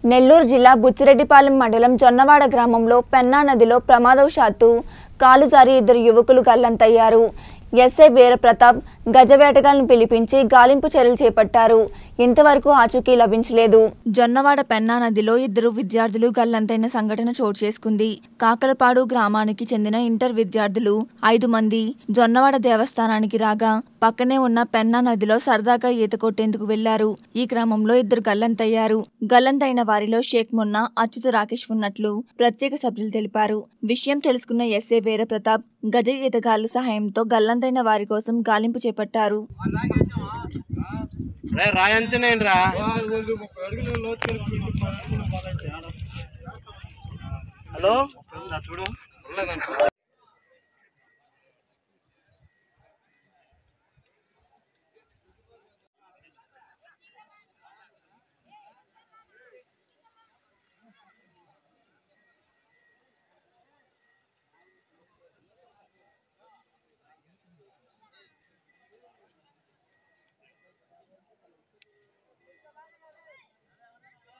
నెల్లూరు జిల్లా బుచ్చిరెడ్డిపాలెం మండలం జొన్నవాడ గ్రామంలో పెన్నా నదిలో ప్రమాదవశాత్తు కాలు జారి ఇద్దరు యువకులు గల్లంతయ్యారు ఎస్ఐ వీరప్రతాప్ గజవేటగాలను పిలిపించి గాలింపు చర్యలు చేపట్టారు ఇంతవరకు ఆచూకీ లభించలేదు జొన్నవాడ పెన్నా నదిలో ఇద్దరు విద్యార్థులు గల్లంతైన సంఘటన చోటు చేసుకుంది కాకలపాడు గ్రామానికి చెందిన ఇంటర్ విద్యార్థులు ఐదు మంది జొన్నవాడ దేవస్థానానికి రాగా పక్కనే ఉన్న పెన్నా నదిలో సరదాగా ఈత కొట్టేందుకు వెళ్లారు ఈ క్రమంలో ఇద్దరు గల్లంతయ్యారు గల్లంతైన వారిలో షేక్ మున్నా అచ్యుత రాకేష్ ఉన్నట్లు ప్రత్యేక సభ్యులు తెలిపారు విషయం తెలుసుకున్న ఎస్ఏ వీరప్రతాప్ గజ ఈతగాళ్ల సహాయంతో గల్లంతైన వారి కోసం గాలింపు చేపట్టారు రే రాయంచనేంట్రా హలో